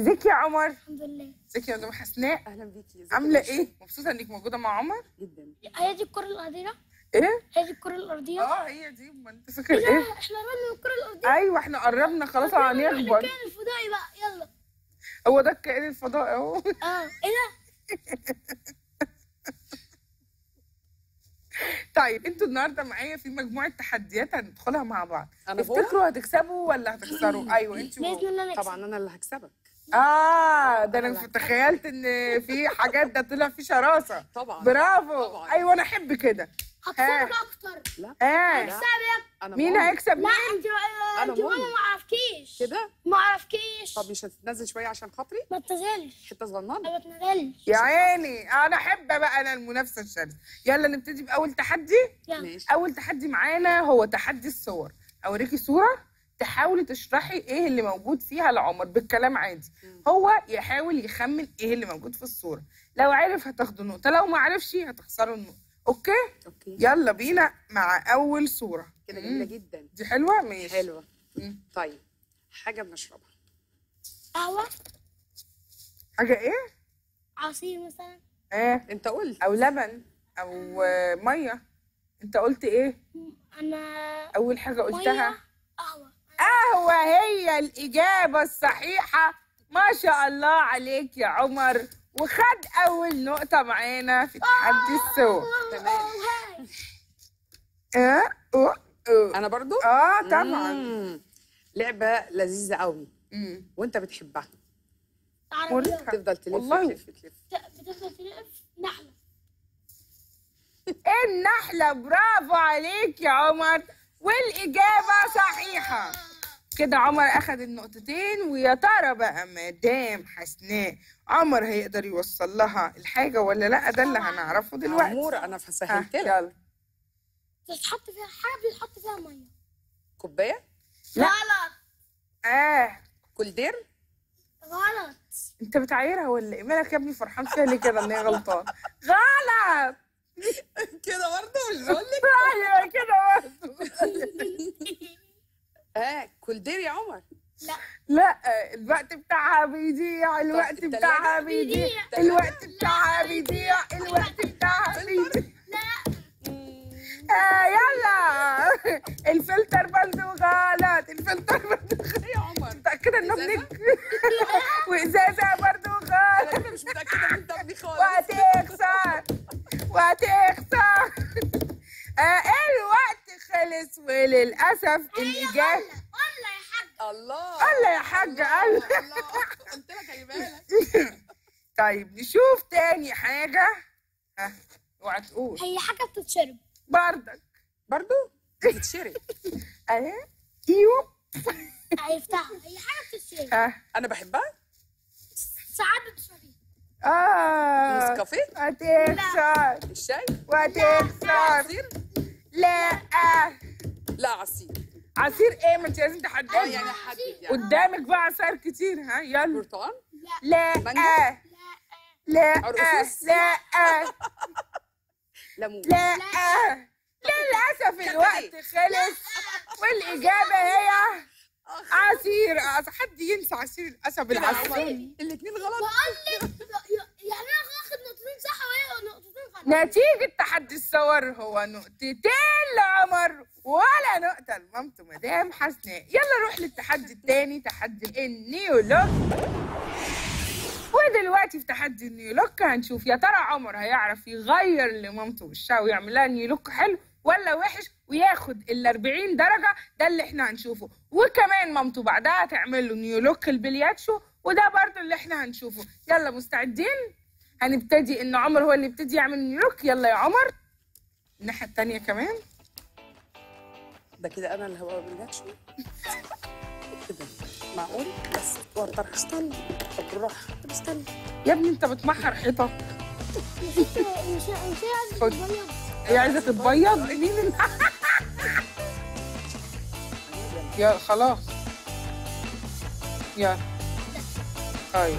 ازيك يا عمر الحمد لله ازيك يا مدام حسناء اهلا بيكي ازيك عامله يا باشا؟ ايه مبسوطه انك موجوده مع عمر جدا هي دي الكرة الأرضية ايه هي دي الكرة الأرضية اه هي دي ما انت فاكر لا ايه احنا قربنا من الكرة الأرضية ايوه احنا قربنا خلاص يلا نروح هنكبر للكائن الفضائي بقى يلا هو ده الكائن الفضائي اهو اه ايه ده؟ طيب انتوا النهارده معايا في مجموعه تحديات هندخلها مع بعض أنا بقول؟ تفتكروا هتكسبوا ولا هتخسروا ايوه انت بإذن الله نكسب طبعا انا اللي هكسبك اه ده انا لا. تخيلت ان في حاجات ده طلع في شراسه طبعا برافو طبعا. ايوه انا احب كده هكسبك اكتر لا اه هكسبك انا مين ماما. هيكسب لا مين انت أنا انت ماما ماما. ما عرفتيش كده ما عرفتيش طب مش هتتنزل شويه عشان خاطري ما تنزلش حته صغننه ما تنزلش يا عيني انا احب بقى انا المنافسه الشرسه يلا نبتدي باول تحدي يلا ماشي اول تحدي معانا هو تحدي الصور اوريكي صوره تحاولي تشرحي ايه اللي موجود فيها لعمر بالكلام عادي مم. هو يحاول يخمن ايه اللي موجود في الصوره لو عرف هتاخدوا نقطه لو ما عرفش هتخسروا النقطه اوكي اوكي يلا بينا مع اول صوره كده مم. جميله جدا دي حلوه ماشي حلوه مم. طيب حاجه بنشربها قهوة حاجه ايه عصير مثلا اه انت قلت او لبن او آه، ميه انت قلت ايه انا اول حاجه قلتها مية قهوة قهوة هي الإجابة الصحيحة ما شاء الله عليك يا عمر وخد أول نقطة معانا في تحدي الصور تمام. هاي. اه أوه، أوه. انا برضو اه طبعا مم. لعبه لذيذه قوي مم. وانت بتحبها عربيات مريحة. تفضل تلف والله. تلف تلف بتفضل تلف نحلة النحلة برافو عليك يا عمر والإجابة صحيحة كده عمر أخد النقطتين ويا ترى بقى مدام حسناء عمر هيقدر يوصل لها الحاجة ولا لا ده اللي هنعرفه دلوقتي عمور انا آه، فسهلت لك يلا تتحط فيها حاجة بيتحط فيها مية كوبايه لا. غلط آه. اه كولدير غلط انت بتعايرها ولا ايه مالك يا ابني فرحان فيها ليه كده ان هي غلطان غلط كده برضه مش بقول لك ايوه كده برضه اه كولدير يا عمر لا لا الوقت بتاعها بيضيع الوقت التلاجة بتاعها بيضيع بيضيع. الوقت بتاعها بيضيع الوقت بتاعها بيضيع آه يلا الفلتر برضه غلط الفلتر برضه غلط يا عمر متأكدة انه إزازة؟ ابنك وازازة برضه غلط انا مش متاكده ان انت ابني خالص وهتخسر وهتخسر آه الوقت خلص وللأسف الإجابة والله يا حاج الله الله يا حاج الله الله قلت لك خلي بالك طيب نشوف تاني حاجة ها اوعى تقول هي حاجة بتتشرب بردك برضه بتتشرب اهي ايوه عرفتها هي حاجة بتتشرب ها انا بحبها ساعات بتشربيها اه نسكافيه هتخسر الشاي وهتخسر عصير لا لا عصير عصير ايه ما انت لازم اه تحددي يعني حدد يعني قدامك بقى عصير كتير ها يلا برتقال لا مانجا؟ لا عرقسوس؟ لا ليمون لا للأسف الوقت خلص والإجابة هي عصير عص- حد ينسى عصير القصب العصير الاثنين غلط بقول لك يعني انا هاخد نقطتين صح وهي نقطتين غلط نتيجة تحدي الصور هو نقطتين لعمر ولا نقطة لمامته مدام حسناء يلا نروح للتحدي التاني تحدي النيو لوك ودلوقتي في تحدي النيو لوك هنشوف يا ترى عمر هيعرف يغير لمامته وشها ويعمل لها نيو لوك حلو ولا وحش وياخد ال 40 درجة ده اللي احنا هنشوفه وكمان مامته بعدها هتعمل له نيو لوك البلياتشو وده برضه اللي احنا هنشوفه يلا مستعدين هنبتدي ان عمر هو اللي يبتدي يعمل نيو لوك يلا يا عمر الناحية التانية كمان ده كده انا اللي هبقى بالجاتشو كده معقول بس وردر استنى طب بالراحه طب استنى يا ابني انت بتمحر حيطة مش مش مش عايزة خد. تتبيض. هي عايزة تتبيض مين اللي يا خلاص يا طيب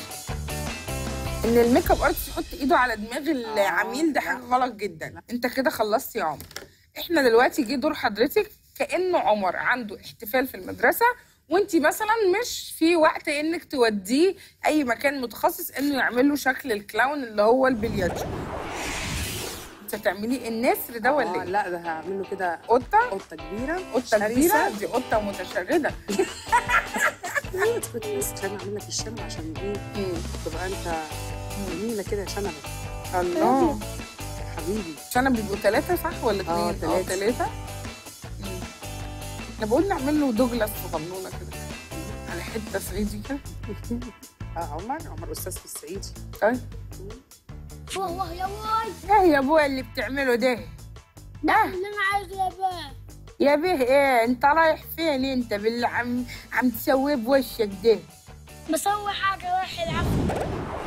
ان الميك اب ارتست يحط ايده على دماغ العميل ده حاجه غلط جدا انت كده خلصت يا عمر احنا دلوقتي جه دور حضرتك كانه عمر عنده احتفال في المدرسه وانت مثلا مش في وقت انك توديه اي مكان متخصص انه يعمل له شكل الكلاون اللي هو البلياتشو انت هتعملي النسر ده آه ولا ايه لا ده هعمل له كده قطه قطه كبيره قطه شرسة. كبيره دي قطه متشرده لا كنت بس عشان اعمل لك الشنب عشان ايه مم. تبقى انت جميله كده يا شنب الله حبيبي عشان انا بيبقوا ثلاثة صح ولا اثنين؟ اه، تلاتة. ثلاثة انا بقول نعمل له دوجلاس صغنونة كده على حتة صعيدي كده اه عمر عمر استاذ في الصعيدي طيب واه واه يا واي ايه يا ابويا اللي بتعمله ده؟ ده اللي انا عايزه يا بابا يا به ايه انت رايح فين انت باللي عم عم تسويه بوشك ده؟ بسوي حاجه رايح العب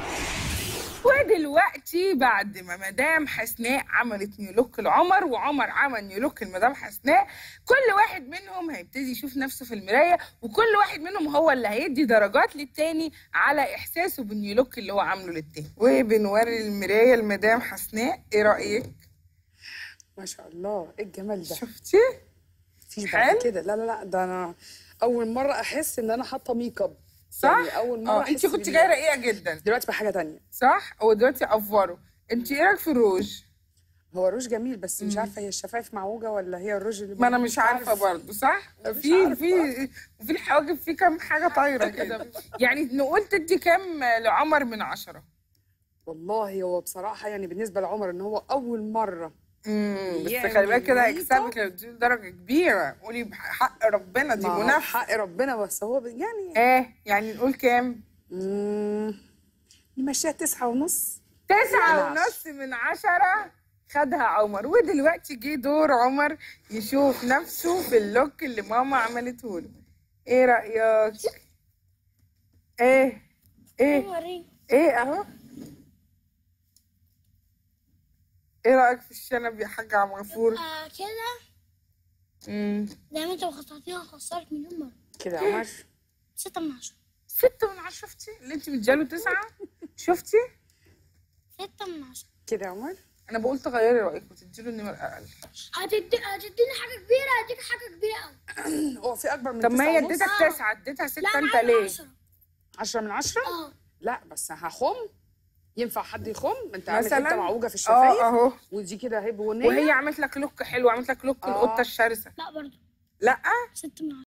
ودلوقتي بعد ما مدام حسناء عملت نيو لوك لعمر وعمر عمل نيو لوك لمدام حسناء كل واحد منهم هيبتدي يشوف نفسه في المرايه وكل واحد منهم هو اللي هيدي درجات للتاني على احساسه بالنيو لوك اللي هو عامله للتاني وبنوري المرايه لمدام حسناء ايه رايك ما شاء الله ايه الجمال ده شفتي مفيش حلو؟ بعد كده لا لا لا ده انا اول مره احس ان انا حاطه ميك اب صح يعني اول مره اه احس انت كنت بال- جايه رقيقه جدا دلوقتي بحاجه تانية صح هو دلوقتي افوره انت ايه رايك في الروج هو روج جميل بس مش عارفه هي الشفايف معوجه ولا هي الروج اللي ما انا مش عارفه برضه صح مش في عارفة. في وفي الحواجب في كام حاجه طايره كده يعني نقول تدي كام لعمر من عشرة والله هو بصراحه يعني بالنسبه لعمر ان هو اول مره امم بس يعني خلي بالك كده ميك هيكسبك لو تديله درجه كبيره قولي بحق ربنا دي ما هو منافسه حق ربنا بس هو ب- يعني ايه يعني نقول كام مم، نمشيها تسعة ونص تسعة من ونص من عشرة خدها عمر ودلوقتي جه دور عمر يشوف نفسه في اللوك اللي ماما عملته له ايه رأيك؟ ايه ايه وريني ايه اهو ايه رأيك في الشنب يا حاج عم غفور؟ آه كده امم زي ما انت خسرتني هخسرك مليون مره كده يا عمر ستة من عشرة ستة من عشرة شفتي؟ اللي انت مدياله تسعة؟ شفتي؟ ستة من عشرة كده يا عمر انا بقول تغيري رأيك وتديله النمر اقل هتدي هتديني حاجة كبيرة هديك حاجة كبيرة أوي هو في اكبر من طب ما هي تسعة ونص؟ اديتك تسعة اديتها لا ستة أنا انت عايزة ليه؟ عشرة عشرة من عشرة اه لا بس هخم ينفع حد يخم انت عامل مثلا حته معوجه في اه الشفايف اهو ودي كده هي بنيه وهي عملت لك لوك حلو عملت لك لوك آه. القطة الشرسة لا برضه لا ستة من عشرة